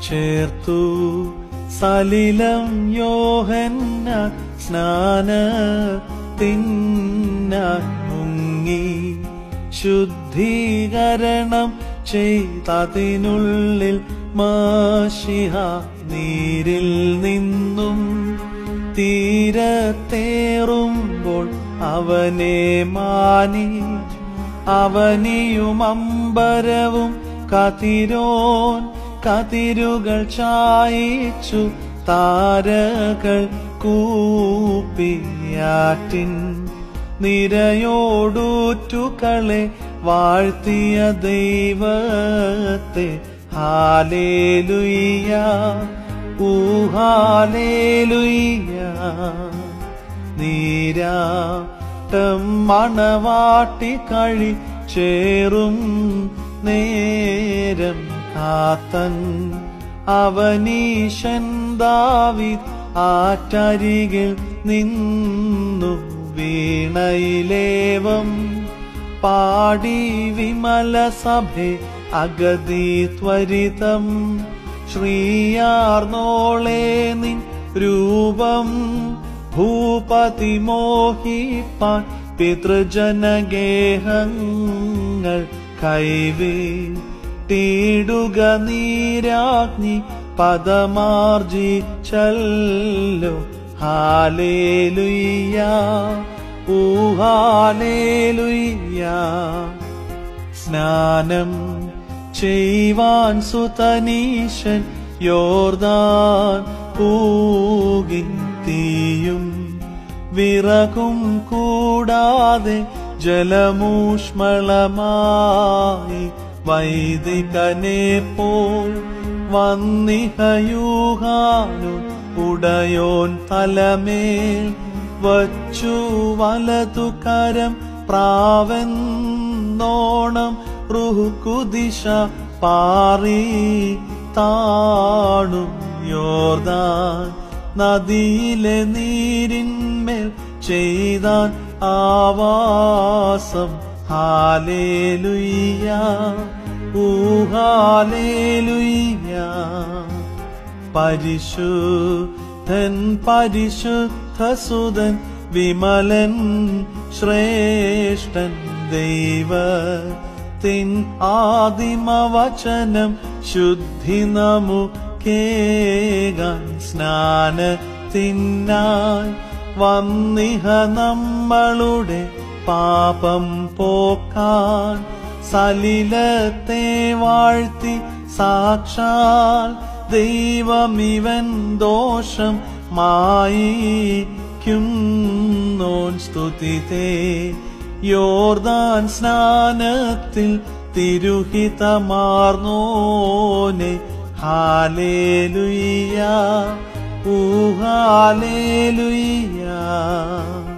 ചേർത്തു സലിലം യോഹന്ന സ്നാന തിന്നാൻ മുങ്ങി ശുദ്ധീകരണം ചെയ്തതിനുള്ളിൽ മാഷിഹ നീരിൽ നിന്നും തീരത്തേറുമ്പോൾ അവനെ മാനി അവനിയും അമ്പരവും കതിരോൻ കതിരുകൾ ചായിച്ചു താരകൾ കൂപ്പിയാറ്റിൻ നിരയോടൂറ്റുകളെ വാഴ്ത്തിയ ദൈവത്തെ ഹാലേലുയ്യ ഊഹാലേലുയ്യ നീരാട്ടം മണവാട്ടി കഴി ചേറും നേരം കാത്തൻ അവനീശൻ ദാവിദ് ആറ്റരികിൽ നിന്നു വീണയിലേവം പാടി വിമല സഭെ അഗതി ത്വരിതം ശ്രീയാർന്നോളെ നിൻ രൂപം ഭൂപതി മോഹിപ്പാൻ പിതൃജനഗേഹങ്ങൾ കൈവിട്ടീടുക നീരാഗ്നി പദമാർജിച്ചല്ലോ ഹാലേലുയ്യ ഊഹാലേലുയ്യ സ്നാനം ചെയ്യുവാൻ സുതനീശൻ യോർദാൻ പൂകിൻ തീയും വിറകും കൂടാതെ ജലമൂഷ്മളമായി വൈദികനെ പോൽ വന്നിഹയൂഹാനു ഉടയോൻ തലമേൽ വച്ചു വലതു കരം പ്രാവെന്നോണം റുഹുക്കുദിശ പാറി താണും യോർദാൻ നദിയിലെ നീരിന്മേൽ ചെയ്താൻ ആവാസം ഹാലേലുയ്യ ഊഹാലേലുയ്യ പരിശുദ്ധൻ പരിശുദ്ധസുതൻ വിമലൻ ശ്രേഷ്ഠൻ ദൈവ തിൻ ആദിമവചനം ശുദ്ധി നമുക്കേകാൻ സ്നാനത്തിനായി വന്നിഹ നമ്മളുടെ പാപം പോക്കാൻ സലിലത്തെ വാഴ്ത്തി സാക്ഷാൽ ദൈവമിവൻ ദോഷം മായിക്കുന്നോൻ സ്തുതിതേ യോർദാൻ സ്നാനത്തിൽ തിരുഹിതമാർന്നോനെ ഹാലേലുയ്യ ഊഹാലേലുയ്യ